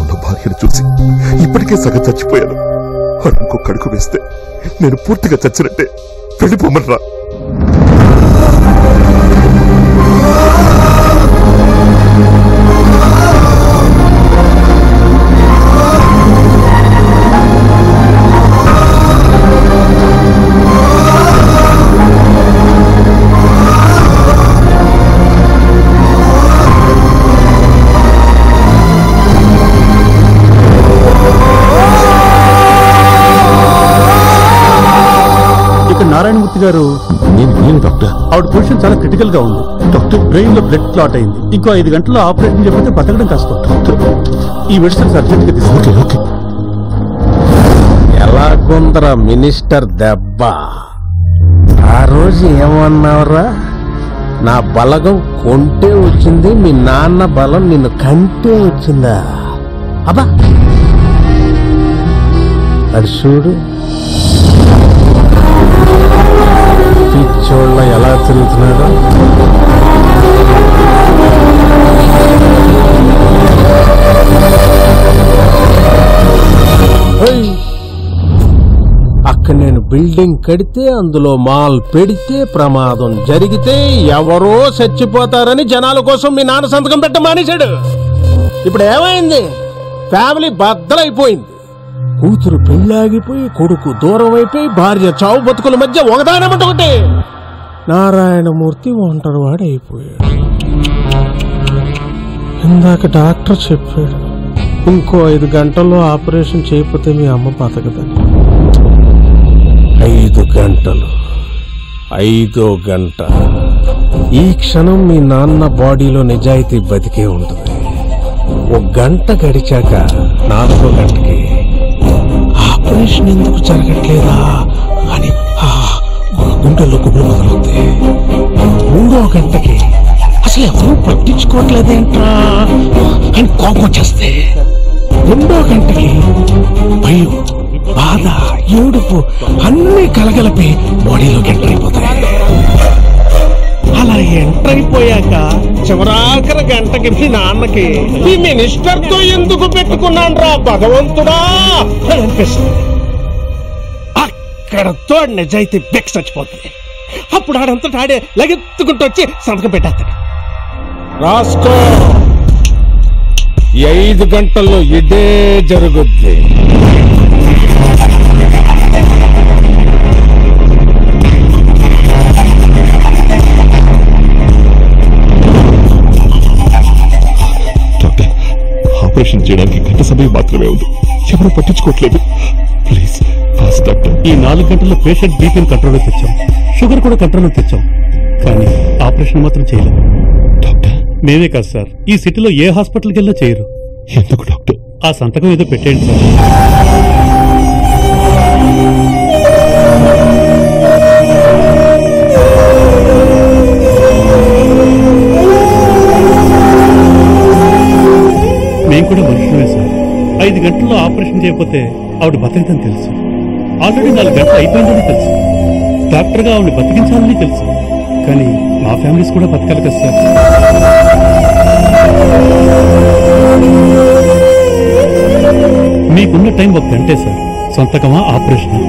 ఉన్న భార్యను చూసి ఇప్పటికే సగం చచ్చిపోయాను వాడు ఇంకొక అడుగు వేస్తే నేను పూర్తిగా చచ్చినట్టే వెళ్ళిపోమనరా ఇక్కడ నారాయణమూర్తి గారు నేను నేను డాక్టర్ ఆవిడ పొజిషన్ చాలా క్రిటికల్ గా ఉంది డాక్టర్ బ్రెయిన్ లో బ్లడ్ క్లాట్ అయింది ఇంకో ఐదు గంటల్లో ఆపరేషన్ చెప్పితే బతకడం కష్టం ఈ మెడిసిన్స్ అర్జెంట్ గా తీసుకోండి ఓకే ఎలాగుందరా మినిస్టర్ దెబ్బ ఆ రోజు ఏమన్నావురా నా బలగం కొంటే వచ్చింది మీ నాన్న బలం నిన్ను కంటే వచ్చిందా అబ్బా అది చూడు పిచ్చోళ్ళ ఎలా తిరుగుతున్నాడో ఏయ్! అక్కడ నేను బిల్డింగ్ కడితే అందులో మాల్ పెడితే ప్రమాదం జరిగితే ఎవరో చచ్చిపోతారని జనాల కోసం మీ నాన్న సంతకం పెట్ట మానేశాడు ఇప్పుడు ఏమైంది ఫ్యామిలీ బద్దలైపోయింది కూతురు పెళ్ళాగిపోయి కొడుకు దూరం అయిపోయి భార్య చావు బతుకుల మధ్య ఒకదానమంట ఒకటి నారాయణమూర్తి ఒంటరివాడు అయిపోయాడు ఇందాక డాక్టర్ చెప్పాడు ఇంకో ఐదు గంటల్లో ఆపరేషన్ చేయకపోతే మీ అమ్మ బతకదని ఐదు గంటలు ఐదో గంట ఈ క్షణం మీ నాన్న బాడీలో నిజాయితీ బతికే ఉంటుంది ఒక గంట గడిచాక నాలుగో గంటకి ఆపరేషన్ ఎందుకు జరగట్లేదా అని ఆ, గుండెల్లో గుబులు మొదలవుతాయి మూడో గంటకి అసలు ఎవరూ పట్టించుకోవట్లేదేంట్రా అని కోపం వచ్చేస్తే రెండో గంటకి భయం బాధ ఏడుపు అన్ని కలగలిపి బాడీలోకి ఎంటర్ అయిపోతాయి అలా ఎంటర్ అయిపోయాక చివరాఖరి గంటకి మీ నాన్నకి ఈ మినిస్టర్ తో ఎందుకు పెట్టుకున్నాను రా భగవంతుడా అని అనిపిస్తుంది అక్కడతో నిజాయితీ బెక్స్ చచ్చిపోతుంది అప్పుడు ఆడంతటా ఆడే లగెత్తుకుంటూ వచ్చి సంతకం పెట్టేస్తాడు రాసుకో ఈ ఐదు గంటల్లో ఇదే జరుగుద్ది డాక్టర్ ఆపరేషన్ చేయడానికి గంట సమయం మాత్రమే ఉంది ఎవరు పట్టించుకోవట్లేదు ప్లీజ్ ఫాస్ట్ డాక్టర్ ఈ నాలుగు గంటల్లో పేషెంట్ బీపీని కంట్రోల్లో తెచ్చాం షుగర్ కూడా కంట్రోల్లో తెచ్చాం కానీ ఆపరేషన్ మాత్రం చేయలేదు డాక్టర్ మేమే కాదు సార్ ఈ సిటీలో ఏ హాస్పిటల్కి వెళ్ళినా చేయరు ఎందుకు డాక్టర్ ఆ సంతకం ఏదో పెట్టేయండి సార్ మేము కూడా మనుషులమే సార్ ఐదు గంటల్లో ఆపరేషన్ చేయకపోతే ఆవిడ బతకదని తెలుసు ఆల్రెడీ నాలుగు గంటలు అయిపోయిందని తెలుసు డాక్టర్గా ఆవిడ బతికించాలని తెలుసు కానీ మా ఫ్యామిలీస్ కూడా బతకాలి కదా సార్ మీకున్న టైం ఒక గంటే సార్ సొంతకమా ఆపరేషన్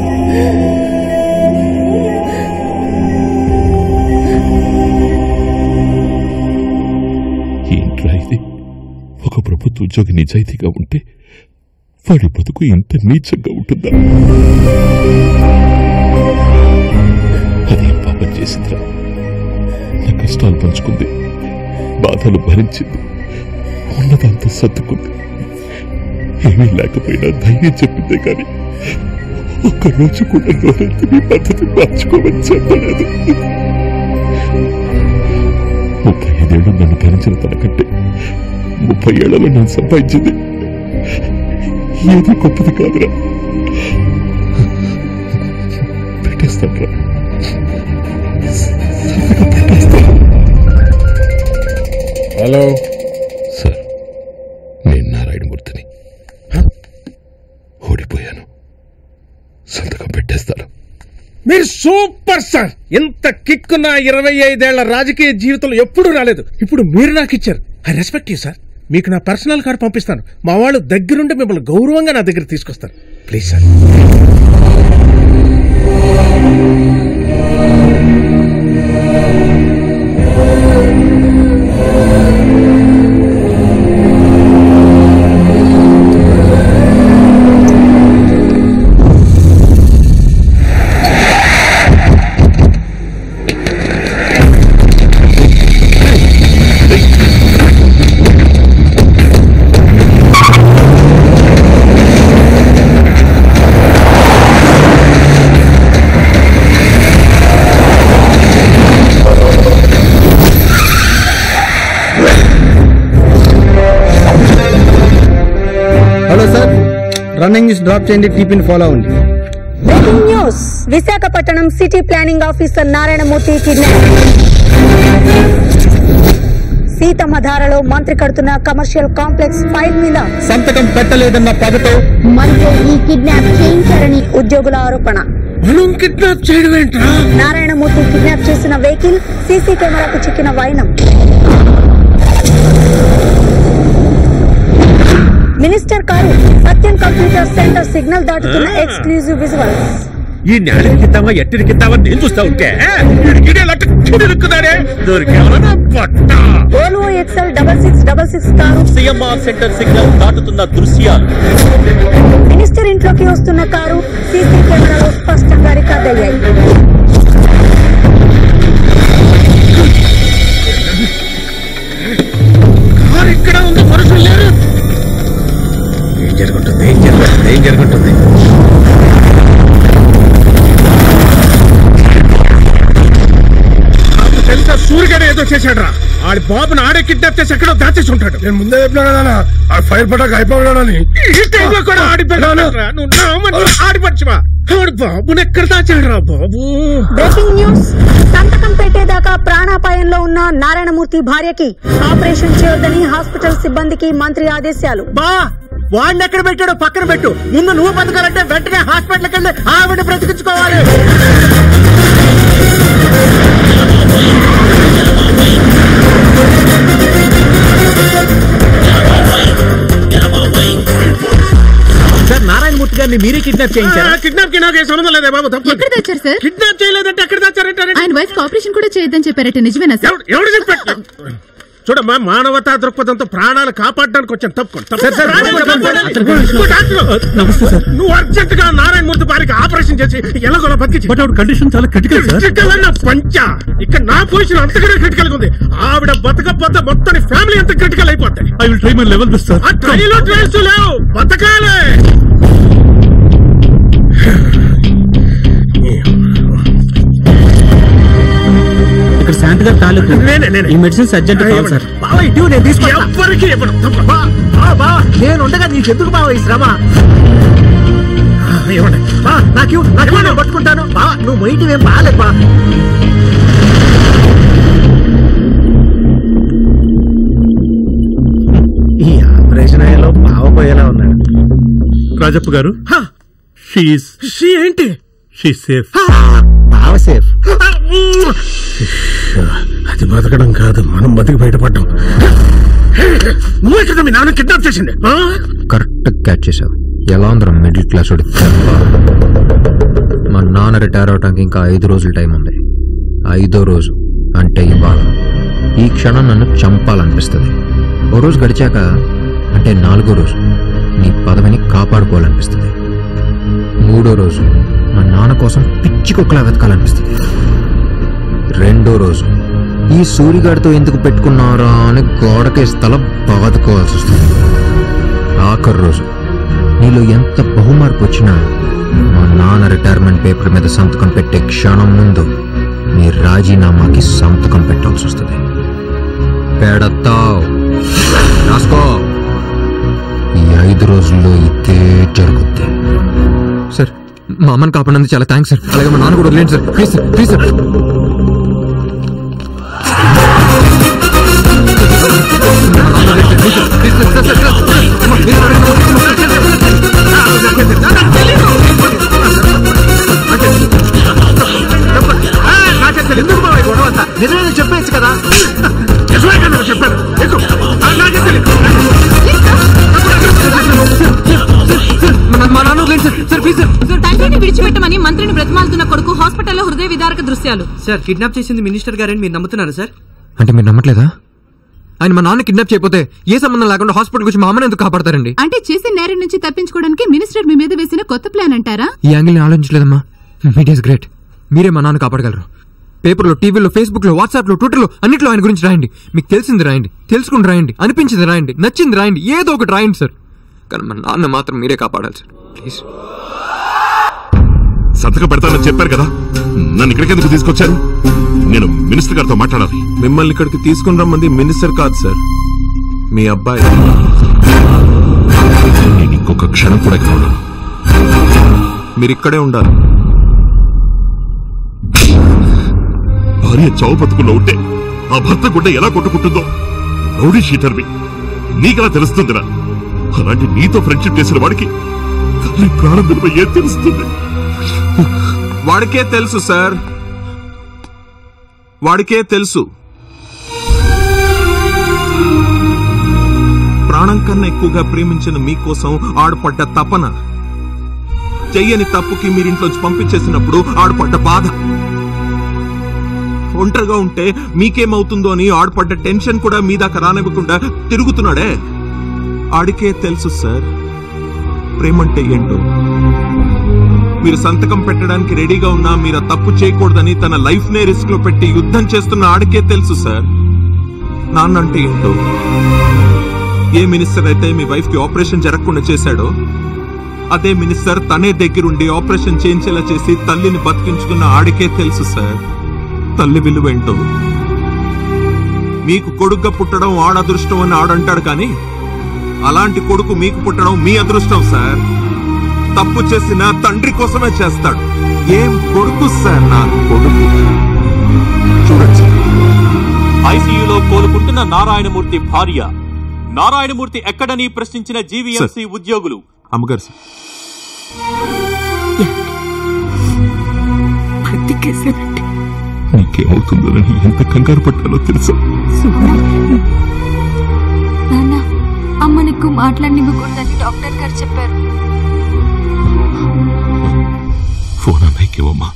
ఏంట్రా ఇది ఒక ప్రభుత్వ ఉద్యోగి నిజాయితీగా ఉంటే వాడి బతుకు ఇంత నీచంగా ఉంటుందా అదేం పాపం చేసిందిరా నా కష్టాలు పంచుకుంది బాధలు భరించింది ఉన్నదాంతో సర్దుకుంది ఏమీ లేకపోయినా ధైర్యం చెప్పిందే కానీ ఒక్కరోజు కూడా నోరెత్తి మీ పద్ధతి మార్చుకోమని చెప్పలేదు ముప్పై ఐదేళ్ళు నన్ను భరించిన తనకంటే ముప్పై ఏళ్లలో నేను సంపాదించింది ఏది గొప్పది కాదురా పెట్టేస్తాడ్రా హలో సార్ నేను నారాయణమూర్తిని ఓడిపోయాను సంతకం పెట్టేస్తాను మీరు సూపర్ సార్ ఎంత కిక్ నా ఇరవై ఐదేళ్ల రాజకీయ జీవితంలో ఎప్పుడూ రాలేదు ఇప్పుడు మీరు నాకు ఇచ్చారు ఐ రెస్పెక్ట్ యూ సార్ మీకు నా పర్సనల్ కార్ పంపిస్తాను మా వాళ్ళు దగ్గరుండి మిమ్మల్ని గౌరవంగా నా దగ్గర తీసుకొస్తారు please sir hello sir running news drop చేయండి టీపీని ఫాలో అవ్వండి breaking news Visakhapatnam city planning officer Narayanamurthy kidnap సీతమ్మధారలో మంత్రి కడుతున్న కమర్షియల్ కాంప్లెక్స్ ఫైల్ మీద సంతకం పెట్టలేదన్న పదతో మనతో ఈ కిడ్నాప్ చేయించారని ఉద్యోగుల ఆరోపణ మనం కిడ్నాప్ చేయడం ఏంట్రా నారాయణమూర్తి కిడ్నాప్ చేసిన వెహికల్ సీసీ కెమెరాకు చిక్కిన వైనం minister car Satyam computer center signal దాటుతున్న ఎక్స్క్లూజివ్ విజువల్స్ ఈ నేలకిద్దామా ఎట్టిరికిద్దామా నేను చూస్తా ఉంటే ఇరుక్కున్నాడే దొరికేవరా పట్ట Volvo excel double six double six car CMR center signal దాటుతున్న దృశ్యాలు మినిస్టర్ ఇంట్లోకి వస్తున్న కారు సీసీ కెమెరాలో స్పష్టంగా రికార్డ్ అయ్యాయి కారు ఇక్కడ ఉంది మనుషులు లేరు ఏం జరుగుతుంది ఏం జరుగుతుంది ఏం జరుగుతుంది నాకు తెలుసా సూర్యగాడు ఏదో చేశాడు రా ఆడి బాబుని ఆడే కిడ్నాప్ చేసి ఎక్కడో దాచేసి ఉంటాడు నేను ముందే చెప్పినా కదా ఆ ఫైర్ పటాక్ అయిపోయాడని ఈ టైంలో కూడా ఆడి పెట్టాడురా. నువ్వు నా మనిషి ఆడి పచ్చివా ఆడి బాబుని ఎక్కడ దాచాడు రా బాబు బ్రేకింగ్ న్యూస్ సంతకం పెట్టేదాకా ప్రాణాపాయంలో ఉన్న నారాయణమూర్తి భార్యకి ఆపరేషన్ చేయొద్దని హాస్పిటల్ సిబ్బందికి మంత్రి ఆదేశాలు బా వాడిని ఎక్కడ పెట్టాడో పక్కన పెట్టు ముందు నువ్వు బతకాలంటే వెంటనే హాస్పిటల్కి వెళ్ళి ఆవిడ బ్రతికించుకోవాలి సార్ నారాయణమూర్తి గారిని మీరే కిడ్నాప్ చేయించారా కిడ్నాప్ కి నాకు ఏ సంబంధం లేదే బాబు తప్పు ఎక్కడ తెచ్చారు సార్ కిడ్నాప్ చేయలేదంటే ఎక్కడ దాచారంటారు ఆయన వైఫ్ ఆపరేషన్ కూడా చేయొద్దని చెప్పారట నిజమేనా సార్ ఎవడు ఎవడు చెప్పాడు చూడమ్మా మానవతా దృక్పథంతో ప్రాణాలు కాపాడడానికి వచ్చాను తప్పుకోండి సార్, సార్, నమస్తే సార్ నువ్వు అర్జెంట్ గా నారాయణమూర్తి భార్యకి ఆపరేషన్ చేసి ఎలాగోలా బతికి బట్ ఆవిడ కండిషన్ చాలా క్రిటికల్ సార్ క్రిటికల్ అన్న పంచ ఇక్కడ నా పొజిషన్ అంతకన్నా క్రిటికల్ ఉంది ఆవిడ బతకపోతే మొత్తం ఫ్యామిలీ అంత క్రిటికల్ అయిపోతాయి I will try my level best sir ఆ ట్రైలో ట్రైల్స్ లేవు బతకాలే ఇక్కడ శాంతి గారు తాలూకు నేనే, నేనే. ఈ మెడిసిన్స్ అర్జెంట్ కావాలి సార్ ఇవ్వండి. బావ ఇటు నేను తీసుకొస్తా ఎవ్వరికి ఇవ్వను తప్ప. బావ బావ నేను ఉండగా నీకెందుకు బావ ఈ శ్రమ ఇవ్వండి బా నాకు ఇవ్వు, నాకు ఇవ్వు, నేను పట్టుకుంటాను బావ నువ్వు మొయిటి ఏం బాగాలేదు బా ఈ ఆపరేషన్ అయ్యేలో బావ పోయేలా ఉన్నాడు రాజప్ప గారు షీఈస్ షీ ఏంటి షీ సేఫ్ బావ సేఫ్ అది బతకడం కాదు మనం బతికి బయటపడ్డాం నువ్వు ఎక్కడ మీ నాన్న కిడ్నాప్ చేసింది ఆ? కరెక్ట్ క్యాచ్ చేసావు ఎలా ఉందిరా మిడిల్ క్లాస్ వాడి దెబ్బ? మా నాన్న రిటైర్ అవడానికి ఇంకా ఐదు రోజులు టైం ఉంది ఐదో రోజు అంటే ఇవాళ ఈ క్షణం నన్ను చంపాలనిపిస్తుంది ఓ రోజు గడిచాక అంటే నాలుగో రోజు నీ పదవిని కాపాడుకోవాలనిపిస్తుంది మూడో రోజు మా నాన్న కోసం పిచ్చి కుక్కలా వెతకాలనిపిస్తుంది రెండో రోజు ఈ సూరిగాడితో ఎందుకు పెట్టుకున్నారా అని గోడకేసి తల బాదుకోవాల్సి వస్తుంది ఆఖరి రోజు నీలో ఎంత బహుమార్పు వచ్చినా మా నాన్న రిటైర్మెంట్ పేపర్ మీద సంతకం పెట్టే క్షణం ముందు నీ రాజీనామాకి సంతకం పెట్టాల్సి వస్తుంది పెడతావు రాసుకో ఈ ఐదు రోజుల్లో ఇదే జరుగుద్ది సార్ మా అమ్మని కాపాడినందుకు చాలా థ్యాంక్స్ సార్ అలాగే మా నాన్న కూడా వదిలేండి sir please sir please sir ఎందుకు బావ ఈ గొడవ అంతా? నిజమే చెప్పేచ్చు కదా నిజమే కదా చెప్పాను ఎక్కు. ఆ, నాకే తెలియదు మా నాన్న వదిలేండి సార్ సార్ ప్లీజ్ సార్ తండ్రిని విడిచిపెట్టమని మంత్రిని బ్రతిమాలుతున్న కొడుకు హాస్పిటల్లో హృదయ విదారక దృశ్యాలు సార్ కిడ్నాప్ చేసింది మినిస్టర్ గారని మీరు నమ్ముతున్నారు సార్ అంటే మీరు నమ్మట్లేదా ఆయన మా నాన్న కిడ్నాప్ చేయకపోతే ఏ సంబంధం లేకుండా హాస్పిటల్ వచ్చి మా అమ్మని ఎందుకు కాపాడతారండి అంటే చేసిన నేరం నుంచి తప్పించుకోవడానికి మినిస్టర్ మీ మీద వేసిన కొత్త ప్లాన్ అంటారా ఈ యాంగిల్ ఆలోచించలేదమ్మా మీడియాస్ గ్రేట్ మీరే మా నాన్న కాపాడగలరు పేపర్లో టీవీలో ఫేస్బుక్లో వాట్సాప్లో ట్విట్టర్లో అన్నిట్లో ఆయన గురించి రాయండి మీకు తెలిసింది రాయండి తెలుసుకుని రాయండి అనిపించింది రాయండి నచ్చింది రాయండి ఏదో ఒకటి రాయండి సార్ కానీ మా నాన్న మాత్రం మీరే కాపాడాలి సార్ ప్లీజ్ సంతకం పెడతానని చెప్పారు కదా నన్ను ఇక్కడికి ఎందుకు తీసుకొచ్చారు నేను మినిస్టర్ గారితో మాట్లాడాలి మిమ్మల్ని ఇక్కడికి తీసుకుని రమ్మంది మినిస్టర్ కాదు సార్ మీ అబ్బాయి నేను ఇంకొక క్షణం కూడా ఇక్కడ ఉండను. మీరు ఇక్కడే ఉండాలి భార్య చావు బతుకుల్లో ఉంటే ఆ భర్త గుండె ఎలా కొట్టుకుంటుందో రౌడీ షీటర్వి నీకెలా తెలుస్తుందిరా అలాంటి నీతో ఫ్రెండ్షిప్ చేసిన వాడికి తల్లి ప్రాణం విలువ ఏం తెలుస్తుంది వాడికే తెలుసు సార్ వాడికే తెలుసు ప్రాణం కన్నా ఎక్కువగా ప్రేమించిన మీకోసం ఆడపడ్డ తపన చెయ్యని తప్పుకి మీరింట్లోంచి పంపించేసినప్పుడు ఆడపడ్డ బాధ ఒంటరిగా ఉంటే మీకేమవుతుందో అని ఆడపడ్డ టెన్షన్ కూడా మీ దాకా రానివ్వకుండా తిరుగుతున్నాడే ఆడికే తెలుసు సార్ ప్రేమంటే ఏంటో మీరు సంతకం పెట్టడానికి రెడీగా ఉన్నా మీరు ఆ తప్పు చేయకూడదని తన లైఫ్ నే రిస్క్ లో పెట్టి యుద్ధం చేస్తున్న ఆడికే తెలుసు సార్ నాన్న అంటే ఏంటో ఏ మినిస్టర్ అయితే మీ వైఫ్ కి ఆపరేషన్ జరగకుండా చేశాడో అదే మినిస్టర్ తనే దగ్గరుండి ఆపరేషన్ చేయించేలా చేసి తల్లిని బతికించుకున్న ఆడికే తెలుసు సార్ తల్లి విలువేంటో మీకు కొడుగ్గా పుట్టడం ఆడదృష్టం అని ఆడంటాడు కానీ అలాంటి కొడుకు మీకు పుట్టడం మీ అదృష్టం సార్ తప్పు చేసిన తండ్రి కోసమే చేస్తాడు ఏం కొడుకు సార్ నా కొడుకు చూడండి ఐసీయూలో కోలుకుంటున్న నారాయణమూర్తి భార్య నారాయణమూర్తి ఎక్కడని ప్రశ్నించిన జీవీఎంసీ ఉద్యోగులు అమ్మగారు సార్ బతికేసానంటే నీకేమవుతుందోనని ఎంత కంగారు పడ్డానో తెలుసా నాన్న అమ్మ నీకు మాట్లాడనివ్వకూడదని డాక్టర్ గారు చెప్పారు ఫోన్ అన్నయ్యకేవమ్మా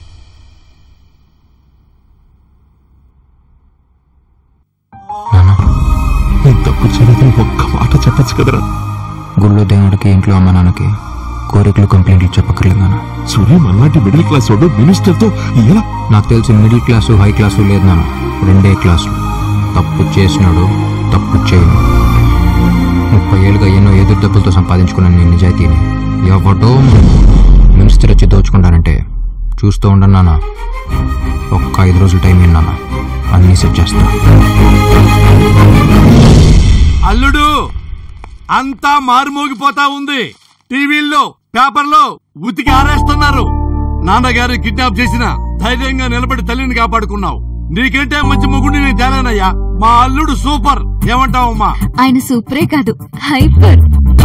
నేను తప్పు చేయలేదని ఒక్క మాట చెప్పచ్చు కదరా గుళ్ళో దేవుడికి ఇంట్లో అమ్మ నాన్నకి కోరికలు కంప్లైంట్లు చెప్పక్కర్లేదు నాన్న సూర్య మనలాంటి మిడిల్ క్లాస్ వాడు మినిస్టర్ తో ఎలా నాకు తెలిసి మిడిల్ క్లాసు హై క్లాసు లేదు నాన్న రెండే క్లాసులు తప్పు చేసినాడు తప్పు చేయను ముప్పై ఏళ్ళుగా ఎన్నో ఎదురు దెబ్బలతో సంపాదించుకున్నాను నేను నిజాయితీని ఎవడో మినిస్టర్ వచ్చి దోచుకుంటానంటే చూస్తూ ఉండను నాన్న ఒక్క ఐదు రోజులు టైం ఏంటి నాన్న అన్నీ సెట్ చేస్తా అల్లుడు అంతా మారుమోగిపోతా ఉంది టీవీల్లో పేపర్లో ఉతికి ఆరేస్తున్నారు నాన్నగారు కిడ్నాప్ చేసిన ధైర్యంగా నిలబడి తల్లిని కాపాడుకున్నావు నీకంటే మంచి మొగుడిని నేను తేలేనయ్యా మా అల్లుడు సూపర్ ఏమంటావమ్మా ఆయన సూపరే కాదు హైపర్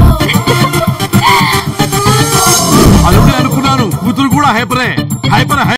అల్లుడే అనుకున్నాను కూతురు కూడా హైపరే హైపర్